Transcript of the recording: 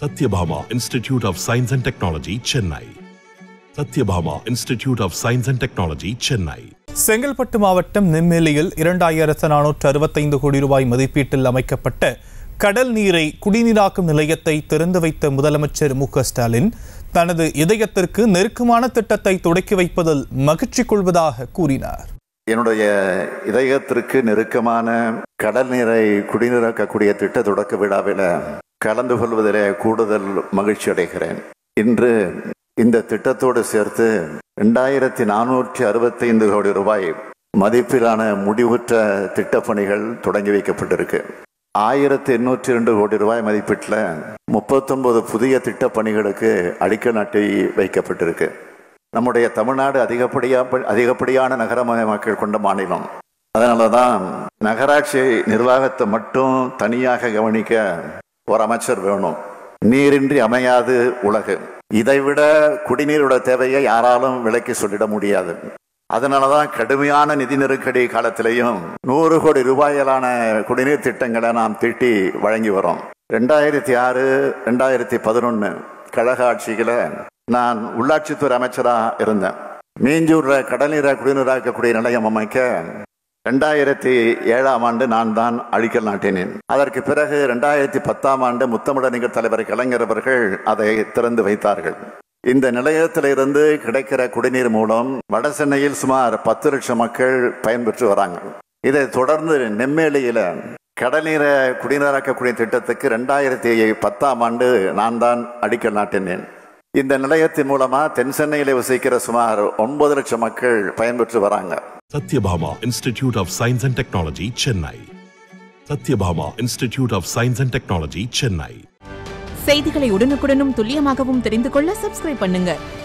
Satyabhama Institute of Science and Technology, Chennai. Satyabhama Institute of Science and Technology, Chennai. Chengalpattu மாவட்டம் நெம்மேலியில் இரண்டாயிரத்து நானூற்று அறுபத்தைந்து கோடி ரூபாய் மதிப்பீட்டில் அமைக்கப்பட்ட கடல் நீரை குடிநீராக்கும் நிலையத்தை திறந்து வைத்த முதலமைச்சர் மு க ஸ்டாலின் தனது இதயத்திற்கு நெருக்கமான திட்டத்தை தொடக்கி வைப்பதில் மகிழ்ச்சி கொள்வதாக கூறினார் என்னுடைய இதயத்திற்கு நெருக்கமான கடல் நீரை குடிநீராக்கக்கூடிய திட்ட தொடக்க விழாவில் கலந்து கொள்வதிலே கூடுதல் மகிழ்ச்சி அடைகிறேன் இன்று இந்த திட்டத்தோடு சேர்த்து ரெண்டாயிரத்தி நானூற்றி அறுபத்தைந்து கோடி ரூபாய் மதிப்பிலான முடிவுற்ற திட்டப்பணிகள் தொடங்கி வைக்கப்பட்டிருக்கு ஆயிரத்தி எண்ணூற்றி ரெண்டு கோடி ரூபாய் மதிப்பீட்டில் முப்பத்தொன்பது புதிய திட்டப்பணிகளுக்கு அடிக்கல் நாட்டி வைக்கப்பட்டிருக்கு நம்முடைய தமிழ்நாடு அதிகப்படியா அதிகப்படியான நகரமயமாக்கல் கொண்ட மாநிலம் அதனால தான் நகராட்சி நிர்வாகத்தை மட்டும் தனியாக கவனிக்க ஒரு அமைச்சர் வேணும் நீரின்றி அமையாது உலகு இதைவிட குடிநீரோட தேவையை யாராலும் விலைக்கு சொல்லிட முடியாது அதனால தான் கடுமையான நிதி நெருக்கடி காலத்திலையும் நூறு கோடி ரூபாயிலான குடிநீர் திட்டங்களை நாம் தீட்டி வழங்கி வரோம் ரெண்டாயிரத்தி ஆறு ரெண்டாயிரத்தி பதினொன்று கழக ஆட்சிகளை நான் உள்ளாட்சித்துறை அமைச்சராக இருந்தேன் மீஞ்சூர்ல கடல்நீரை குடிநீராக்கக்கூடிய நிலையம் அமைக்க ரெண்டாயிரத்தி ஏழாம் ஆண்டு நான் தான் அழிக்கல் நாட்டினேன் அதற்கு பிறகு ரெண்டாயிரத்தி பத்தாம் ஆண்டு முத்தமிழறிஞர் தலைவர் கலைஞர் அவர்கள் அதை திறந்து வைத்தார்கள் இந்த நிலையத்திலிருந்து கிடைக்கிற குடிநீர் மூலம் வட சென்னையில் சுமார் பத்து லட்சம் மக்கள் பயன்பெற்று வராங்க இதை தொடர்ந்து நெம்மேலியில கடல்நீரை குடிநீராக்கக்கூடிய திட்டத்துக்கு ரெண்டாயிரத்தி பத்தாம் ஆண்டு நான் தான் அடிக்கல் நாட்டினேன் இந்த நிலையத்தின் மூலமா தென் சென்னையில வசிக்கிற சுமார் ஒன்பது லட்சம் மக்கள் பயன்பெற்று வராங்க Satyabhama Institute of Science and Technology, Chennai. Satyabhama Institute of Science and Technology, Chennai. செய்திகளை உடனுக்குடனும் துல்லியமாகவும் தெரிந்து கொள்ள சப்ஸ்கிரைப் பண்ணுங்க